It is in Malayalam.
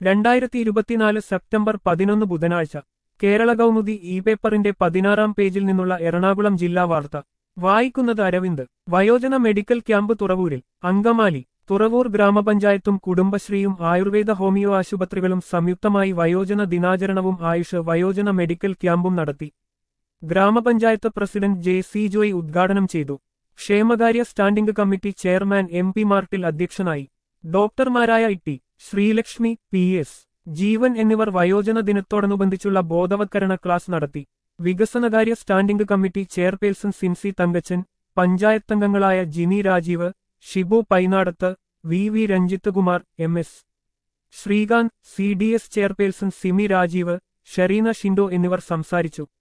രണ്ടായിരത്തി ഇരുപത്തിനാല് സെപ്റ്റംബർ പതിനൊന്ന് ബുധനാഴ്ച കേരള കൗമുദി ഇ പേപ്പറിന്റെ പതിനാറാം പേജിൽ നിന്നുള്ള എറണാകുളം ജില്ലാ വാർത്ത വായിക്കുന്നത് അരവിന്ദ് വയോജന മെഡിക്കൽ ക്യാമ്പ് തുറവൂരിൽ അങ്കമാലി തുറവൂർ ഗ്രാമപഞ്ചായത്തും കുടുംബശ്രീയും ആയുർവേദ ഹോമിയോ ആശുപത്രികളും സംയുക്തമായി വയോജന ദിനാചരണവും ആയുഷ് വയോജന മെഡിക്കൽ ക്യാമ്പും നടത്തി ഗ്രാമപഞ്ചായത്ത് പ്രസിഡന്റ് ജെ സി ജോയ് ഉദ്ഘാടനം ചെയ്തു ക്ഷേമകാര്യ standing committee chairman M P മാർട്ടിൽ അധ്യക്ഷനായി ഡോക്ടർമാരായ E Sreelakshmi P S Jeevan എന്നിവർ വയോജന ദിനത്തോടനുബന്ധിച്ചുള്ള ബോധവത്കരണ ക്ലാസ് നടത്തി വികസനകാര്യ standing committee chairperson Sincy Thankachan പഞ്ചായത്തംഗങ്ങളായ Jini Rajeev Shibu Painadath V V Ranjith Kumar M S Sreekanth C D S chairperson Simi Rajeev Shereena Shindo എന്നിവർ സംസാരിച്ചു